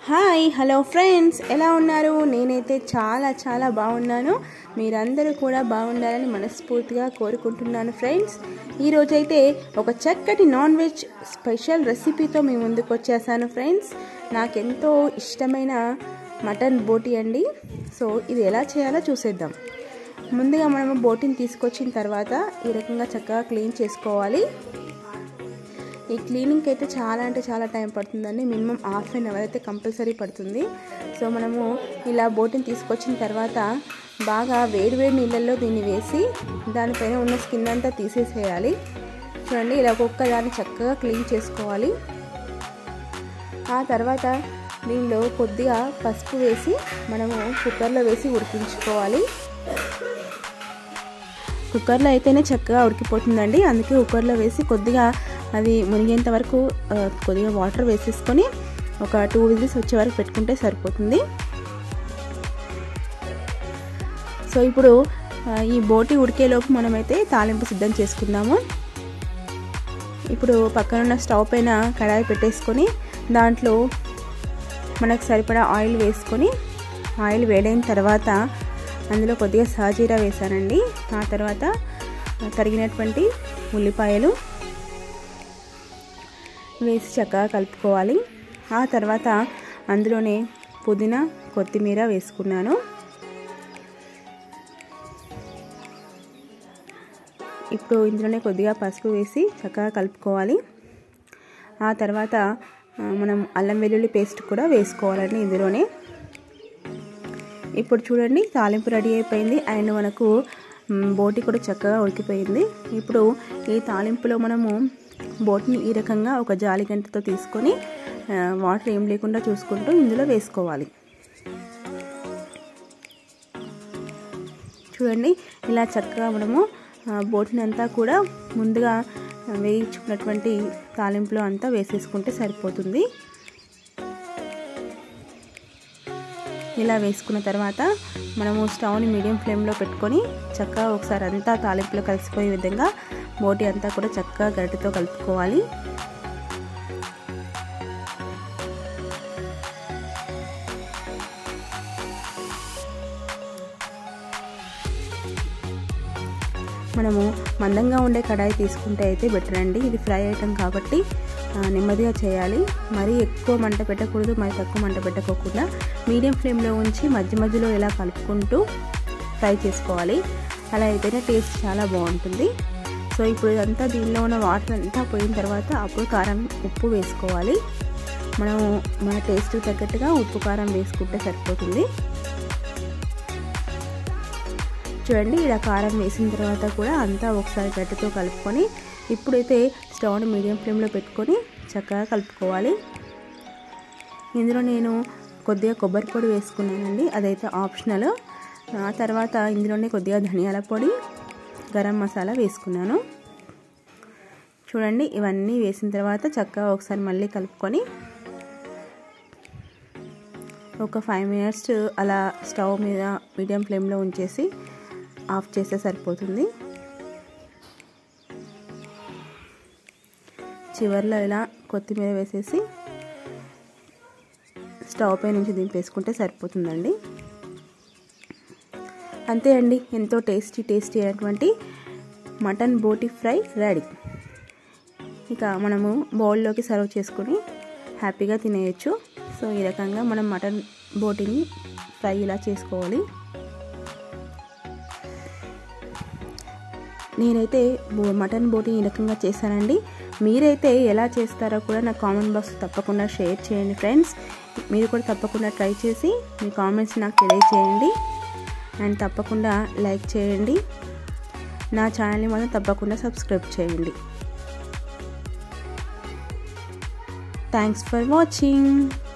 hi hello friends ఎలా ఉన్నారు నేనైతే చాలా చాలా బాగున్నాను మీరందరూ కూడా బాగుండాలని మనస్ఫూర్తిగా కోరుకుంటున్నాను ఫ్రెండ్స్ ఈరోజైతే ఒక చక్కటి నాన్ వెజ్ స్పెషల్ రెసిపీతో మీ ముందుకు వచ్చేసాను ఫ్రెండ్స్ నాకెంతో ఇష్టమైన మటన్ బోటి అండి సో ఇది ఎలా చేయాలో చూసేద్దాం ముందుగా మనము బోటిని తీసుకొచ్చిన తర్వాత ఈ రకంగా చక్కగా క్లీన్ చేసుకోవాలి ఈ క్లీనింగ్కి అయితే చాలా అంటే చాలా టైం పడుతుందండి మినిమం హాఫ్ అన్ అవర్ అయితే కంపల్సరీ పడుతుంది సో మనము ఇలా బోటిని తీసుకొచ్చిన తర్వాత బాగా వేడి వేడి నీళ్ళల్లో దీన్ని వేసి దానిపైన ఉన్న స్కిన్ అంతా తీసేసేయాలి చూడండి ఇలా ఒక్కొక్క దాన్ని చక్కగా క్లీన్ చేసుకోవాలి ఆ తర్వాత దీనిలో కొద్దిగా పసుపు వేసి మనము కుక్కర్లో వేసి ఉడికించుకోవాలి కుక్కర్లో అయితేనే చక్కగా ఉడికిపోతుందండి అందుకే కుక్కర్లో వేసి కొద్దిగా అది మునిగేంత వరకు కొద్దిగా వాటర్ వేసేసుకొని ఒక టూ విజిల్స్ వచ్చే వరకు పెట్టుకుంటే సరిపోతుంది సో ఇప్పుడు ఈ బోటి ఉడికేలోపు మనమైతే తాలింపు సిద్ధం చేసుకుందాము ఇప్పుడు పక్కనున్న స్టవ్ పైన కడాయి పెట్టేసుకొని దాంట్లో మనకు సరిపడా ఆయిల్ వేసుకొని ఆయిల్ వేడైన తర్వాత అందులో కొద్దిగా సాజీరా వేసానండి ఆ తర్వాత తరిగినటువంటి ఉల్లిపాయలు వేసి చక్కగా కలుపుకోవాలి ఆ తర్వాత అందులోనే పుదీనా కొత్తిమీర వేసుకున్నాను ఇప్పుడు ఇందులోనే కొద్దిగా పసుపు వేసి చక్కగా కలుపుకోవాలి ఆ తర్వాత మనం అల్లం వెల్లుల్లి పేస్ట్ కూడా వేసుకోవాలండి ఇందులోనే ఇప్పుడు చూడండి తాలింపు రెడీ అయిపోయింది అండ్ మనకు బోటి కూడా చక్కగా ఉడికిపోయింది ఇప్పుడు ఈ తాలింపులో మనము బోట్ని ఈ రకంగా ఒక జాలి గంటతో తీసుకొని వాటర్ ఏం లేకుండా చూసుకుంటూ ఇందులో వేసుకోవాలి చూడండి ఇలా చక్కగా మనము బోట్ని అంతా కూడా ముందుగా వేయించుకున్నటువంటి తాలింపులో అంతా వేసేసుకుంటే సరిపోతుంది ఇలా వేసుకున్న తర్వాత మనము స్టవ్ని మీడియం ఫ్లేమ్లో పెట్టుకొని చక్కగా ఒకసారి అంతా తాలింపులో కలిసిపోయే విధంగా బోటి అంతా కూడా చక్కగా గరిటెతో కలుపుకోవాలి మనము మందంగా ఉండే కడాయి తీసుకుంటే అయితే బెటర్ అండి ఇది ఫ్రై ఐటమ్ కాబట్టి నెమ్మదిగా చేయాలి మరీ ఎక్కువ మంట పెట్టకూడదు మరి తక్కువ మంట పెట్టకోకుండా మీడియం ఫ్లేమ్లో ఉంచి మధ్య మధ్యలో ఇలా కలుపుకుంటూ ఫ్రై చేసుకోవాలి అలా అయితేనే టేస్ట్ చాలా బాగుంటుంది సో ఇప్పుడు ఇదంతా దీనిలో ఉన్న వాటర్ అంతా పోయిన తర్వాత అప్పుడు కారం ఉప్పు వేసుకోవాలి మనము మన టేస్ట్ తగ్గట్టుగా ఉప్పు కారం వేసుకుంటే సరిపోతుంది చూడండి ఇలా కారం వేసిన తర్వాత కూడా అంతా ఒకసారి గట్టితో కలుపుకొని ఇప్పుడైతే స్టవ్ని మీడియం ఫ్లేమ్లో పెట్టుకొని చక్కగా కలుపుకోవాలి ఇందులో నేను కొద్దిగా కొబ్బరి పొడి వేసుకున్నానండి అదైతే ఆప్షనల్ ఆ తర్వాత ఇందులోనే కొద్దిగా ధనియాల పొడి గరం మసాలా వేసుకున్నాను చూడండి ఇవన్నీ వేసిన తర్వాత చక్కగా ఒకసారి మళ్ళీ కలుపుకొని ఒక ఫైవ్ మినిట్స్ అలా స్టవ్ మీద మీడియం ఫ్లేమ్లో ఉంచేసి ఆఫ్ చేస్తే సరిపోతుంది చివరిలో ఇలా కొత్తిమీర వేసేసి స్టవ్ పై నుంచి దింపేసుకుంటే సరిపోతుందండి అంతే అండి ఎంతో టేస్టీ టేస్టీ అయినటువంటి మటన్ బోటి ఫ్రై రెడీ ఇక మనము బౌల్లోకి సర్వ్ చేసుకొని హ్యాపీగా తినేయచ్చు సో ఈ రకంగా మనం మటన్ బోటిని ఫ్రై ఇలా చేసుకోవాలి నేనైతే మటన్ బోటి ఈ రకంగా చేశానండి మీరైతే ఎలా చేస్తారో కూడా నా కామెంట్ బాక్స్ తప్పకుండా షేర్ చేయండి ఫ్రెండ్స్ మీరు కూడా తప్పకుండా ట్రై చేసి మీ కామెంట్స్ నాకు తెలియచేయండి అండ్ తప్పకుండా లైక్ చేయండి నా ఛానల్ని మాత్రం తప్పకుండా సబ్స్క్రైబ్ చేయండి థ్యాంక్స్ ఫర్ వాచింగ్